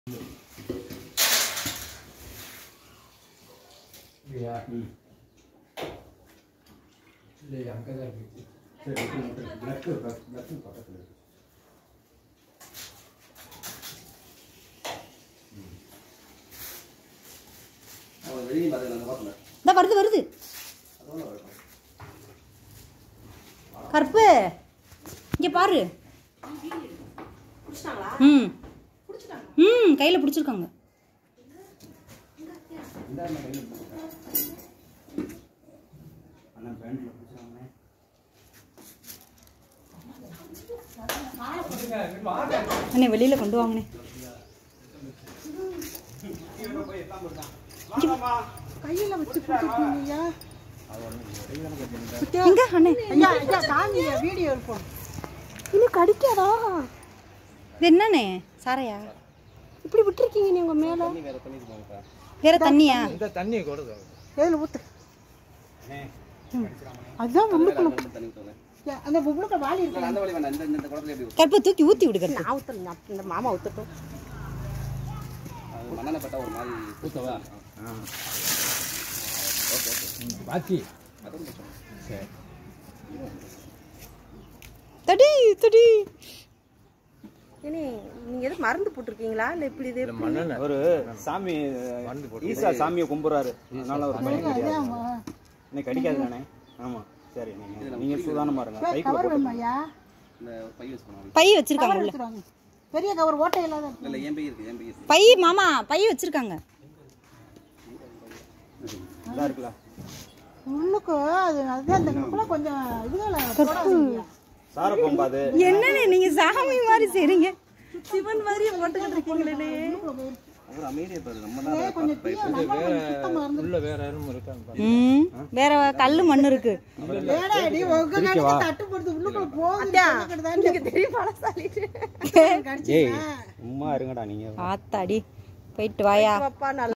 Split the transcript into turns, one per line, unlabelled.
இல்லையா
ம்
இல்லையா அங்கே தான் இருக்கு
சரி பிளக்கு பிளக்கு பக்கத்தில் இருக்கு
அவன் வெளியே பார்த்து அந்த பார்த்தல
இந்த வருது வருது
அதோட வரட்டும்
கருப்பு இங்க பாரு ம் ம் கையில் பிடிச்சிருக்காங்க
இந்த அண்ணன் கையில் போட்டுருக்கேன் அண்ணன் பேண்ட்டில் பிடிச்சிருக்காங்கண்ணே
அண்ணே வெளியில கொண்டு வாங்கண்ணே
கையில வச்சு கொடுத்துருக்கீங்க
எங்க அண்ணே
ஐயா ஐயா தாங்க வீடியோ இருப்போம்
இன்னும் கடிக்காதா இது என்னண்ணே சாரையா
இப்படி விட்டுருக்கீங்க நீங்க மேல
தண்ணி வேற தண்ணி போங்கக்கா
வேற தண்ணியா
இந்த தண்ணியை கொடுங்க
எதுல ஊத்து
அண்ணே
அதுதான் உள்ளுக்குள்ள
தண்ணி ஊற்றுங்க
ஏ, அந்த உள்ளுக்குள்ள வாளி இருக்கு
அந்த வழி வேணாம் இந்த இந்த குளத்துல எப்படி
கருப்பு தூக்கி ஊத்தி விடு கருப்பு
நான் ஊத்தல இந்த மாமா ஊத்தட்டும்
அது மண்ணெண்ணெய் பட்டா ஒரு மாதிரி ஊற்றவா
பாக்கி
அதுவும் பிரச்சனை
சரி
தடி தடி
ஏனே நீங்க எதுவும் மருந்து போட்டிருக்கீங்களா இல்ல இப்படி இது
இல்லை மண்ணெண்ணெய்
ஒரு சாமி
மருந்து போட்டு
ஈசா சாமியை கும்பிட்றாரு அதனால ஒரு பையன் கிடையாது இன்னைக்கு அடிக்காது தானே ஆமாம் சரி நீங்கள் நீங்கள் சூதானமாக இருங்க சைக்கிள்
கவர்
போட்டு
வேணுமா ஐயா
இந்த பை யூஸ் பண்ணுவாங்க
பை வச்சிருக்காங்க உள்ள
எடுத்துருவாங்க பெரிய கவர் ஓட்டை இல்லாத
இல்லை இல்லை என் பை இருக்கு என் பை இருக்கு
பை மாமா பை வச்சிருக்காங்க
இதாக இருக்குல்ல
உள்ளுக்கு அது அதுதான் அந்த இதுக்குள்ள கொஞ்சம் இதுகளை போடாதீங்க
சார பொம்பாது
என்னண்ணே நீங்க சாமி மாதிரி செய்றீங்க சிவன் மாதிரியே போட்டுக்கிட்டு இருக்கீங்களே
அப்புறம் அமைதியாக பாரு நம்ம தான்
கொஞ்சம் தீயா நல்லா கொஞ்சம் சுத்தமா இருந்து
உள்ள வேற யாரும் இருக்கான்னு பாரு
ம் வேற கல்லு மண் இருக்கு
ஏடா நீ உங்க கணக்கு தட்டுப்படுத்து உள்ளுக்குள்ள போகுது நீங்க தெரியும்
ஏய் சும்மா இருங்கடா நீங்கள்
ஆத்தாடி போயிட்டு வாயா
பாப்பா நல்லா